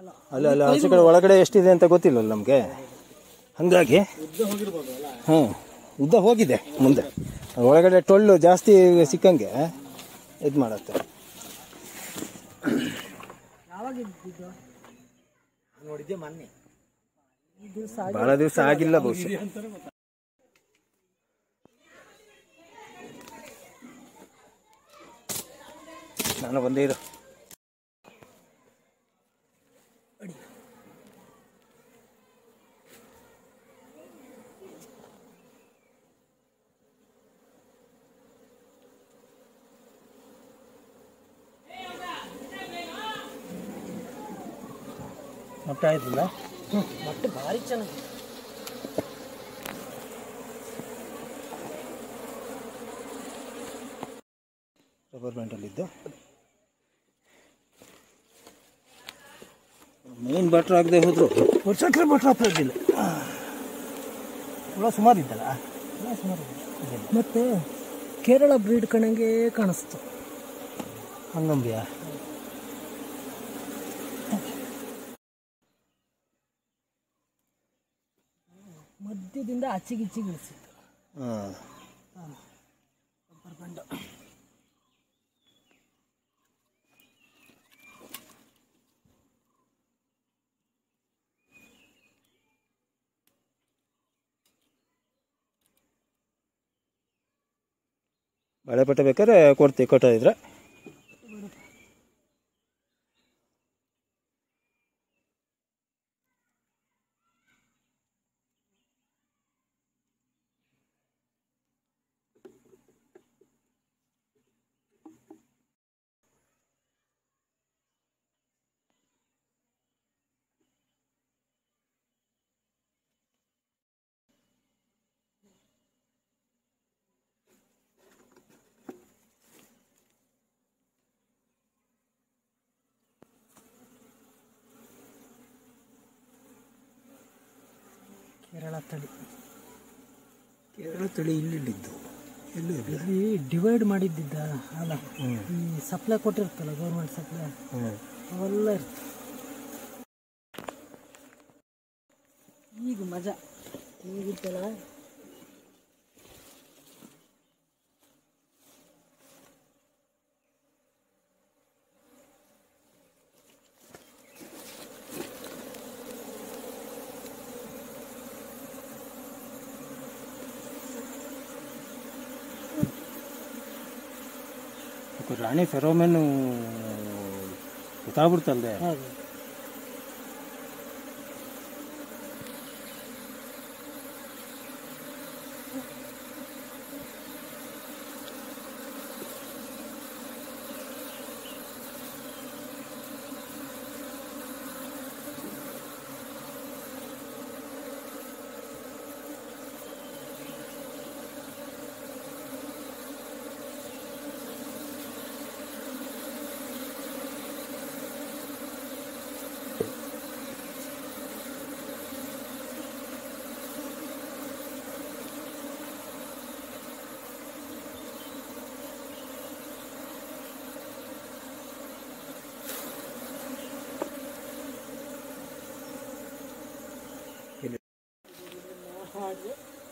ಅಲ್ಲ ಅಲ್ಲ ಆಚೆ ಕಡೆ ಒಳಗಡೆ ಎಷ್ಟಿದೆ ಅಂತ ಗೊತ್ತಿಲ್ಲಲ್ಲ ನಮಗೆ ಹಾಗಾಗಿ ಹಾಂ ಉದ್ದ ಹೋಗಿದೆ ಮುಂದೆ ಒಳಗಡೆ ಟೊಳ್ಳು ಜಾಸ್ತಿ ಸಿಕ್ಕಂಗೆ ಇದು ಮಾಡುತ್ತೆ ಯಾವಾಗ ಇದ್ದಿದ್ದು ನೋಡಿದ್ದೆ ಮೊನ್ನೆ ದಿವಸ ಬಹಳ ದಿವಸ ಆಗಿಲ್ಲ ಬಹುಶಃ ನಾನು ಬಂದೇ ಇರು ಮೊಟ್ಟೆ ಆಯ್ತಲ್ಲ ಮೊಟ್ಟೆ ಭಾರಿ ಚೆನ್ನಾಗಿ ರಬ್ಬರ್ ಬ್ಯಾಂಡಲ್ಲಿದ್ದು ಮೇನ್ ಬಟ್ರ್ ಆಗದೆ ಹೋದ್ರು ವರ್ಷಕ್ಕೆ ಬಟ್ರ್ ಹಾಕೋದಿಲ್ಲ ಹುಳ ಸುಮಾರು ಇದ್ದಲ್ಲ ಮತ್ತೆ ಕೇರಳ ಬ್ರೀಡ್ ಕಣಂಗೆ ಕಾಣಿಸ್ತು ಹಂಗಂಬಿಯ ಮಧ್ಯದಿಂದ ಆಚೆಗಿಚ್ಚಿಗೆ ಇಳಿಸಿತ್ತು ಹಾಂ ಬಾಳೆಪಟ್ಟೆ ಬೇಕಾದ್ರೆ ಕೊಡ್ತೀವಿ ಕೊಟ್ಟಿದ್ರೆ ಕೇರಳ ತಳಿ ಕೇರಳ ತಳಿ ಇಲ್ಲಿದ್ದು ಎಲ್ಲೂ ಇಲ್ಲ ಇಲ್ಲಿ ಡಿವೈಡ್ ಮಾಡಿದ್ದಿದ್ದ ಅಲ್ಲ ಈ ಸಪ್ಲೈ ಕೊಟ್ಟಿರ್ತಲ್ಲ ಗೌರ್ಮೆಂಟ್ ಸಪ್ಲೈ ಹ್ಞೂ ಅವೆಲ್ಲ ಇರ್ತದೆ ಈಗ ಮಜಾ ಈಗಿತ್ತಲ್ಲ ಅದಕ್ಕೆ ರಾಣಿ ಫೆರೋಮೆನ್ ಗೊತ್ತಾಗ್ಬಿಡ್ತಲ್ದೆ ಹಾಗೆ ಹಾಗೆ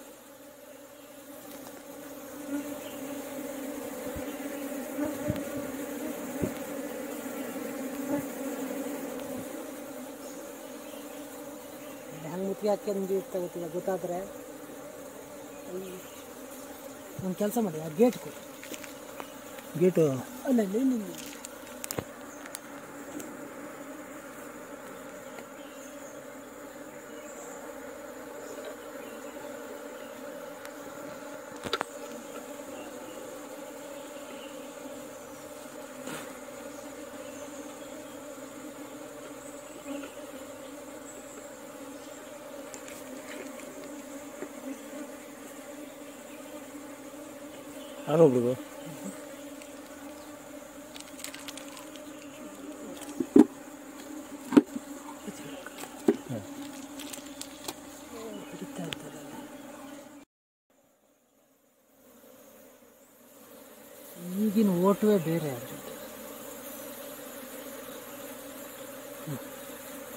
ಹೆಂಗೆ ಮುತ್ತಿಗೆ ಹಾಕ್ಯಂದು ಇರ್ತಾವೆ ಗೊತ್ತಿಲ್ಲ ಗೊತ್ತಾದ್ರೆ ಒಂದು ಕೆಲಸ ಮಾಡಿ ಆ ಗೇಟ್ ಕೊಡಿ ಗೇಟು ಅಲ್ಲ ಇಲ್ಲ ಇಲ್ಲ, ಇಲ್ಲ. ನಾನು ಒಬ್ಳಿಗೂ ಹಿಡಿತಾ ಇರ್ತದಲ್ಲ ಈಗಿನ ಓಟುವೆ ಬೇರೆ ಅದ್ರ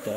ಐತಾ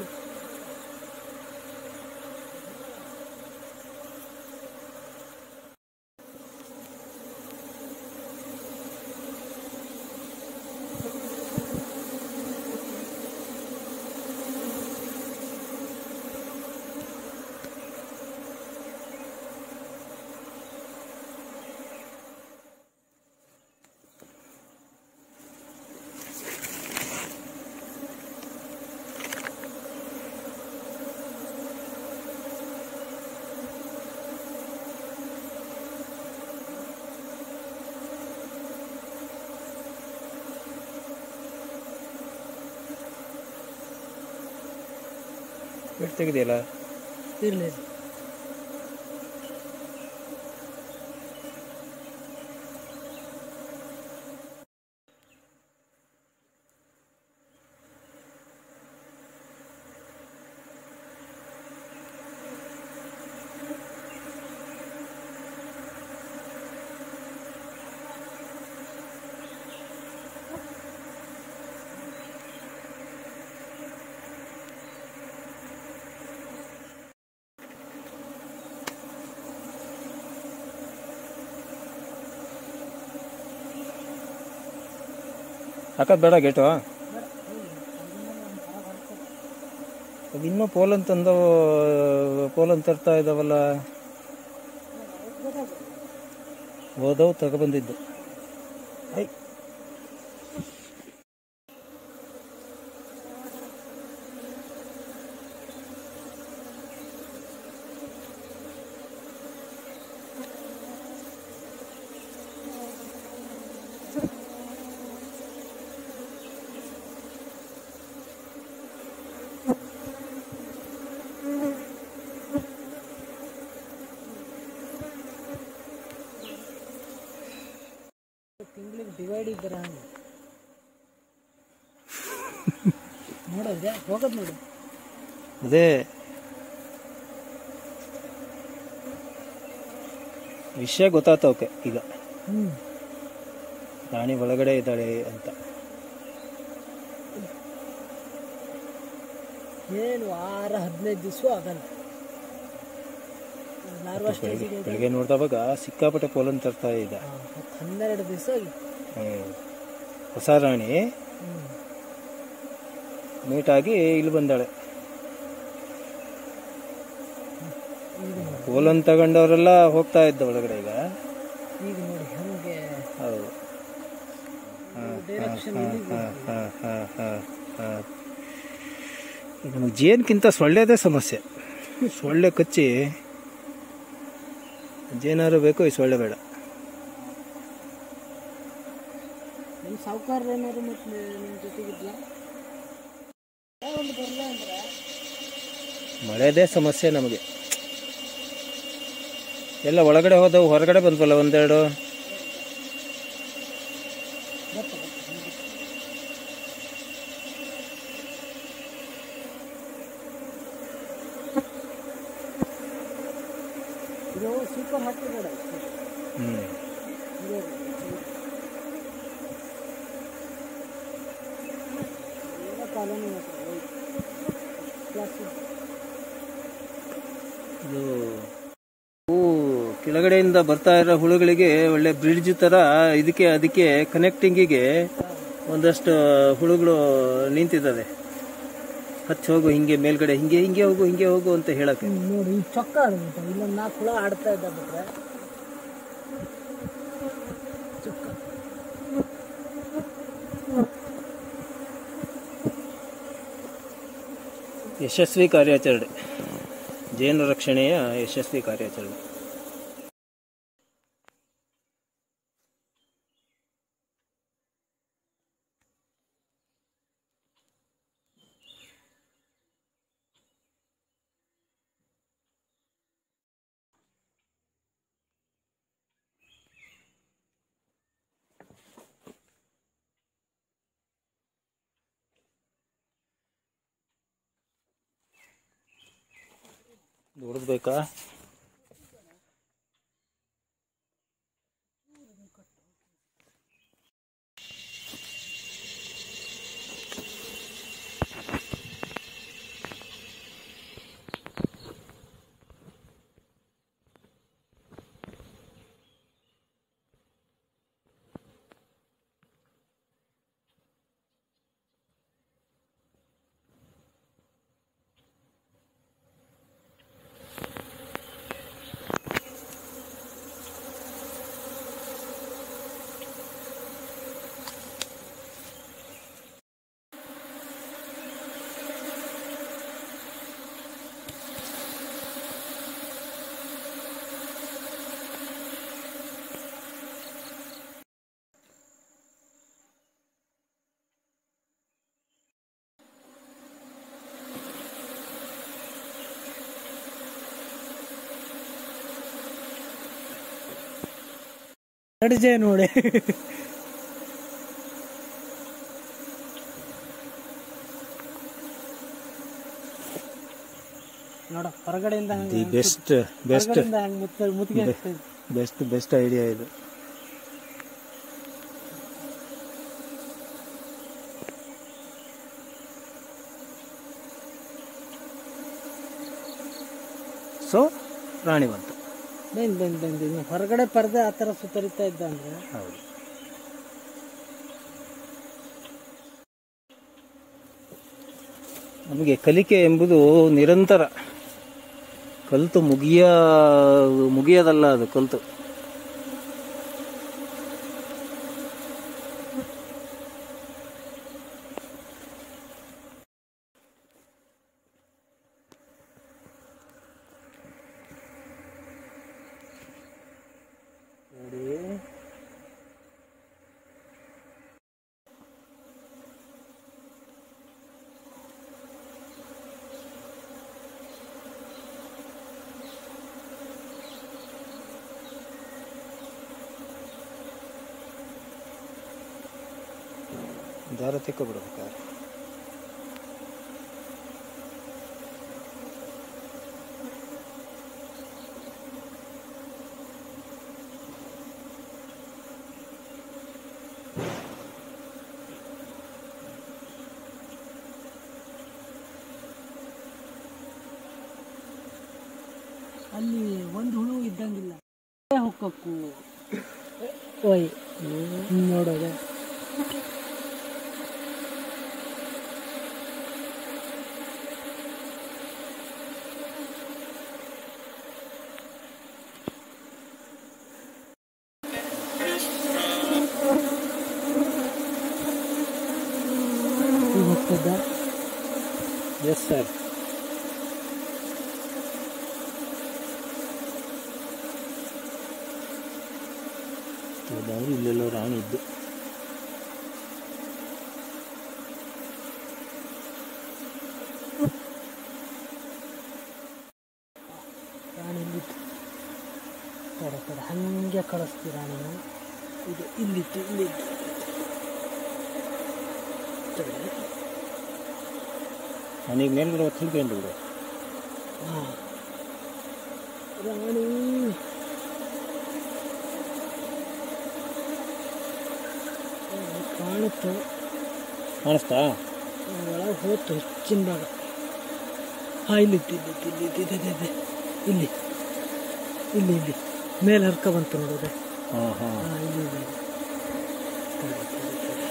ಬೆಟ್ ತೆಗೆದಿಯಲ್ಲ ಇರಲಿ ಹಾಕೋದು ಬೇಡ ಗೇಟು ಅದು ಇನ್ನೂ ಪೋಲನ್ ತಂದು ಪೋಲನ್ ತರ್ತಾ ಇದ್ದಾವಲ್ಲ ಹೋದವು ತಗೊಬಂದಿದ್ದು ಐ ತಿಂಗಳಿಗೆ ಡಿವೈಡ್ ಇದ್ದೀರ ಹಂಗೆ ನೋಡೋದೆ ಹೋಗೋದು ನೋಡು ಅದೇ ವಿಷಯ ಗೊತ್ತಾತವಕ್ಕೆ ಈಗ ಹ್ಞೂ ರಾಣಿ ಒಳಗಡೆ ಇದ್ದಾಳೆ ಅಂತ ಏನು ವಾರ ಹದಿನೈದು ದಿವಸ ಆಗಲ್ಲ ಲಾರ್ವಾ ಸ್ಟೇಜಿಗೆ ಬೆಳಿಗ್ಗೆ ನೋಡಿದವಾಗ ಸಿಕ್ಕಾಪಟ್ಟೆ ಪೋಲನ್ ತರ್ತಾ ಇದ್ದ ಹತ್ತು ಹನ್ನೆರಡು ದಿವಸ ಆಗಿ ಹ್ಮ್. ಹೊಸ ರಾಣಿ ಹ್ಞೂ ನೀಟಾಗಿ ಇಲ್ಲಿ ಬಂದಾಳೆ ಈಗ ನೋಡಿ ಪೋಲನ್ ತಗೊಂಡವರೆಲ್ಲ ಹೋಗ್ತಾ ಇದ್ದ ಒಳಗಡೆ ಈಗ ಈಗ ನೋಡಿ ಹಂಗೆ ಹೌದು ಡೈರೆಕ್ಷನ್ ಹಾ, ಹಾ, ಹಾ, ಹಾ, ಹಾ. ಈಗ ನಮಗೆ ಜೇನ್ಕಿಂತ ಸೊಳ್ಳೆದೇ ಸಮಸ್ಯೆ ಸೊಳ್ಳೆ ಕಚ್ಚಿ ಜೇನಾರು ಬೇಕು ಈ ಸೊಳ್ಳೆ ಬೇಡ ನಿಮ್ಮ ಸಾವುಕಾರ ಏನಾದ್ರು ಮತ್ತೆ ನಿಮ್ಮ ಜೊತೆಗಿದ್ಯಾ ಒಂದು ಬರಲ್ಲ ಅಂದ್ರೆ ಮಳೆದೇ ಸಮಸ್ಯೆ ನಮಗೆ ಎಲ್ಲ ಒಳಗಡೆ ಹೋದವು ಹೊರಗಡೆ ಬಂದ್ವಲ್ಲ ಒಂದೆರಡು ಇದು ಸೂಪರ್ ಹಾಕಿಬೇಡ ಹ್ಞೂ ಎಲ್ಲ ಕಾಲೋನಿ ಕ್ಲಾಸ್ ಇದು ಹೂ ಕೆಳಗಡೆಯಿಂದ ಬರ್ತಾ ಇರೋ ಹುಳುಗಳಿಗೆ ಒಳ್ಳೆ ಬ್ರಿಡ್ಜ್ ಥರ ಇದಕ್ಕೆ ಅದಕ್ಕೆ ಕನೆಕ್ಟಿಂಗಿಗೆ ಒಂದಷ್ಟು ಹುಳುಗಳು ನಿಂತಿದ್ದಾವೆ ಹಚ್ಚಿ ಹೋಗು ಹಿಂಗೆ ಮೇಲ್ಗಡೆ ಹಿಂಗೆ ಹಿಂಗೆ ಹೋಗು ಹಿಂಗೆ ಹೋಗು ಅಂತ ಹೇಳಕ್ಕೆ ನೋಡಿ ಈ ಚೊಕ್ಕ ಆಡ್ಬಿಟ್ಟು ಇಲ್ಲೊಂದು ನಾಲ್ಕು ಹುಳ ಆಡ್ತಾ ಇದ್ದ ಬಿಟ್ರೆ ಚೊಕ್ಕ ಯಶಸ್ವಿ ಕಾರ್ಯಾಚರಣೆ ಜೇನು ರಕ್ಷಣೆಯ ಯಶಸ್ವಿ ಕಾರ್ಯಾಚರಣೆ ಹೊಡೆದ್ಬೇಕಾ ನಡಿಜೆ ನೋಡಿ ನೋಡ ಹೊರಗಡೆಯಿಂದ ಹಂಗೆ ದಿ ಬೆಸ್ಟ್ ಬೆಸ್ಟ್ ಹೊರಗಡೆಯಿಂದ ಹಂಗೆ ಮುತ್ತ ಮುತ್ತಿಗೆ ಹಾಕ್ತಾ ಇದ್ದೆ. ಬೆಸ್ಟ್ ಬೆಸ್ಟ್ ಐಡಿಯಾ ಇದು ಸೊ ರಾಣಿ ಬಂತು ಬೆಂದ್ ಬೆಂದ್ ಬೆಂದ್ ಇನ್ನು ಹೊರಗಡೆ ಪರ್ದೆ ಆ ಥರ ಸುತ್ತರಿತಾ ಇದ್ದ ಅಂದ್ರೆ ಹೌದು ನಮಗೆ ಕಲಿಕೆ ಎಂಬುದು ನಿರಂತರ ಕಲಿತು ಮುಗಿಯ ಮುಗಿಯೋದಲ್ಲ ಅದು ಕಲಿತು ನೋಡಿ ದಾರ ತೆಕ್ಕೊಬಿಡ್ಬೇಕಾದ್ರೆ ಅಲ್ಲಿ ಒಂದು ಹುಳು ಇದ್ದಂಗಿಲ್ಲ ಹುಕ್ಕಕ್ಕು ಓಯ್ ನೋಡೋದೆ ಈಗ ಹೋಗ್ತದ ಎಸ್ ಸರ್ ಇಲ್ಲೆಲ್ಲೋ ರಾಣಿ ಇದ್ದು ರಾಣಿ ಇಲ್ಲಿತ್ತು ತಡ ತಡ ಹಂಗೆ ಕಳಿಸ್ತೀವಿ ರಾಣಿನ ಇದು ಇಲ್ಲಿತ್ತು ಇಲ್ಲಿತ್ತು ತಡಿ. ನನಗೆ ಮೇಲ್ಗಡೆ ತಿಳ್ಕೊಂಡು ಬಿಡು ಹಾ. ರಾಣಿ ರಾಣಿ ಕಾಣುತ್ತು ಕಾಣಿಸ್ತಾ ಒಳಗೆ ಹೋಯ್ತು ಹೆಚ್ಚಿನ ಭಾಗ ಹಾಂ ಇಲ್ಲಿತ್ತು ಇಲ್ಲಿತ್ತು ಇಲ್ಲಿತ್ತು ಇದೆ ಇದೆ ಇದೆ ಇಲ್ಲಿ ಇಲ್ಲಿ ಇಲ್ಲಿ ಮೇಲೆ ಹರ್ಕ ಬಂತು ನೋಡೋದೆ ಹಾಂ ಹಾಂ ಹಾಂ ಇಲ್ಲಿ ಇದೆ ತಡಿ, ತಡಿ, ತಡಿ.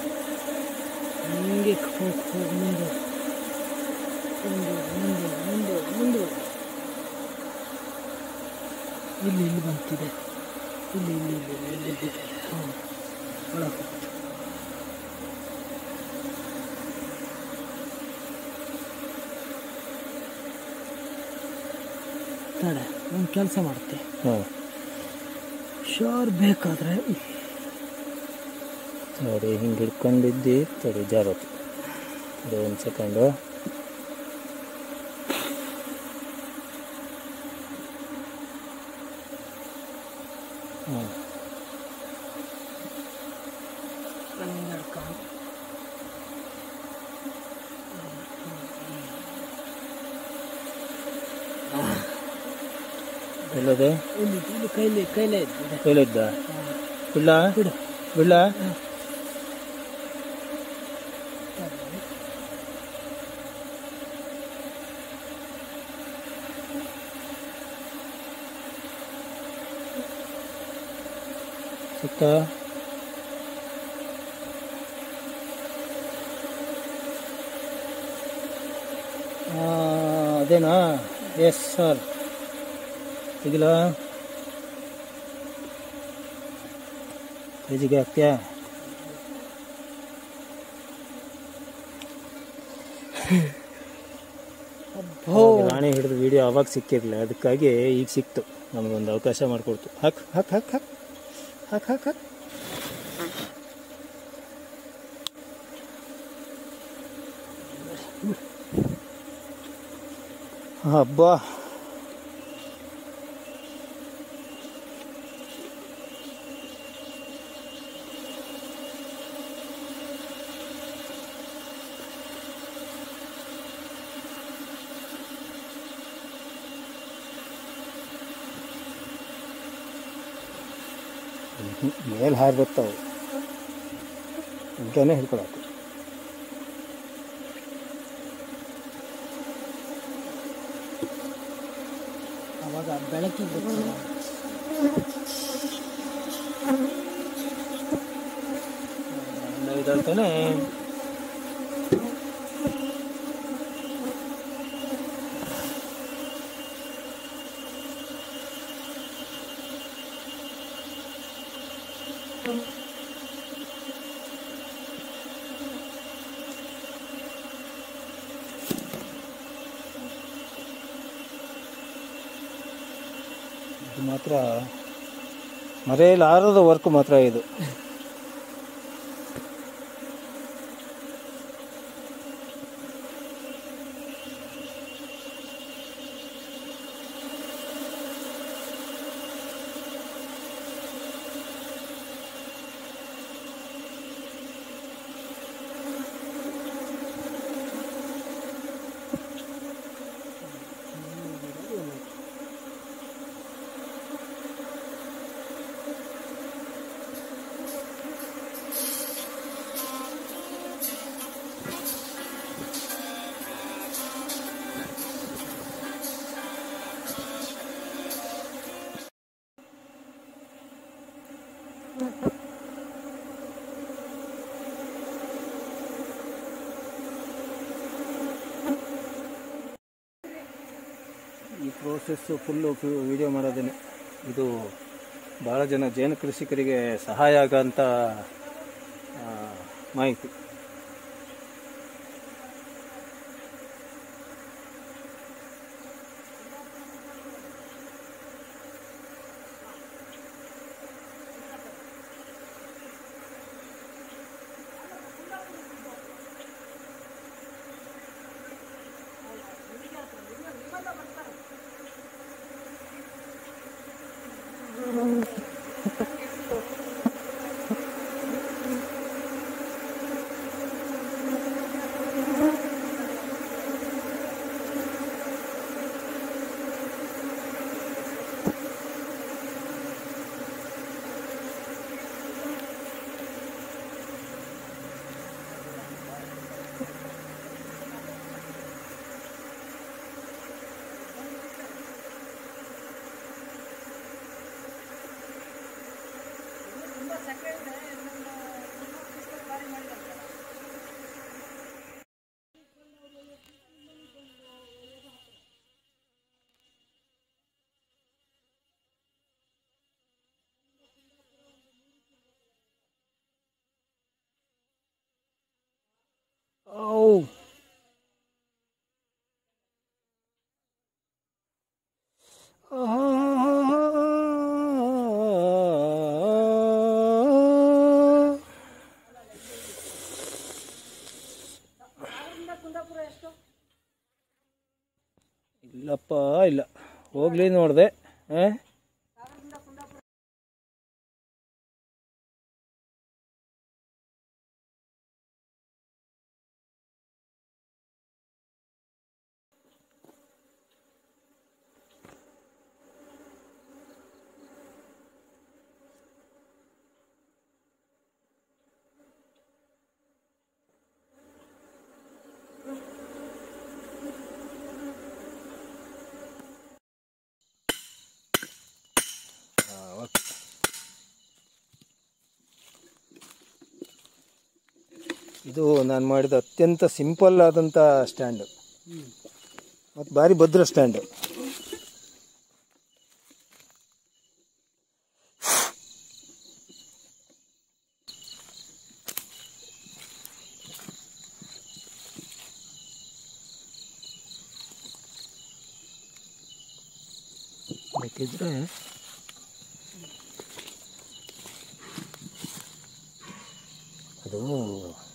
ಹಂಗೆ ಹೋಗಿ ಹೋಗಿ ಮುಂದೆ ಮುಂದೆ ಮುಂದೆ ಮುಂದೆ ಮುಂದೆ ಇಲ್ಲಿ ಇಲ್ಲಿ ಬಂತಿದೆ ಇಲ್ಲಿ ಇಲ್ಲಿ ಇಲ್ಲಿ ಇಲ್ಲಿ ಇಲ್ಲಿ ಇದೆ ಹಾಂ ಒಳಗೆ ಹೋಗ್ತು ತಡೆ ಒಂದು ಕೆಲಸ ಮಾಡ್ತೆ ಹಾಂ ಶೋರ್ ಬೇಕಾದರೆ ನೋಡಿ ಹಿಂಗೆ ಹಿಡ್ಕೊಂಡಿದ್ದಿ ತಡಿ ಜಾರತ್ತು ತಡಿ ಒಂದು ಸೆಕೆಂಡು ಹಾಂ ಎಲ್ಲದೆ ಇಲ್ಲಿ ಇಲ್ಲಿ ಕೈಲಿ ಕೈಲೇ ಇದೆ ಕೈಲಿದ್ದ ಬಿಡ್ಲ ಬಿಡು ಬಿಡ್ಲ ಸಿಕ್ಕ ಅದೇನಾ ಎಸ್ ಸರ್ ತೆಗಿಲ ಫ್ರಿಜ್ಗೆ ಹಾಕ್ತೀಯಾ ಅವಾಗ ರಾಣಿ ಹಿಡಿದು ವಿಡಿಯೋ ಅವಾಗ ಸಿಕ್ಕಿರಲಿಲ್ಲ ಅದಕ್ಕಾಗಿ ಈಗ ಸಿಕ್ತು ನಮಗೊಂದು ಅವಕಾಶ ಮಾಡಿಕೊಡ್ತು ಹಾಕ್ ಹಾಕ್ ಹಾಕ್ ಹಾಕ್ ಹಾಕ್ ಹಾಕ್ ಹಾಕ್ ಹಬ್ಬ ಮೇಲೆ ಹಾರಿ ಬರ್ತಾವೆ ಹಿಂಗೇನೆ ಹಿಡ್ಕೊಳಕ್ಕೆ ಅವಾಗ ಬೆಳಕಿಗೆ ಗೊತ್ತಿಲ್ಲ ಇದಲ್ತಾನೆ ಇದು ಮಾತ್ರ ಮರೆಯಲಾರದ ವರ್ಕ್ ಮಾತ್ರ ಇದು ಈ ಪ್ರೋಸೆಸ್ಸು ಫುಲ್ಲು ವಿಡಿಯೋ ಮಾಡೋದೇನೆ ಇದು ಭಾಳ ಜನ ಜೇನು ಕೃಷಿಕರಿಗೆ ಸಹಾಯ ಆಗೋಂಥ ಆ, ಮಾಹಿತಿ ಔ ಇಲ್ಲಪ್ಪ ಇಲ್ಲ ಹೋಗ್ಲಿ ನೋಡಿದೆ ಇದು ನಾನು ಮಾಡಿದ ಅತ್ಯಂತ ಸಿಂಪಲ್ ಆದಂಥ ಸ್ಟ್ಯಾಂಡು ಮತ್ತು ಭಾರಿ ಭದ್ರ ಸ್ಟ್ಯಾಂಡು ಬೇಕಿದ್ರೆ ಅದು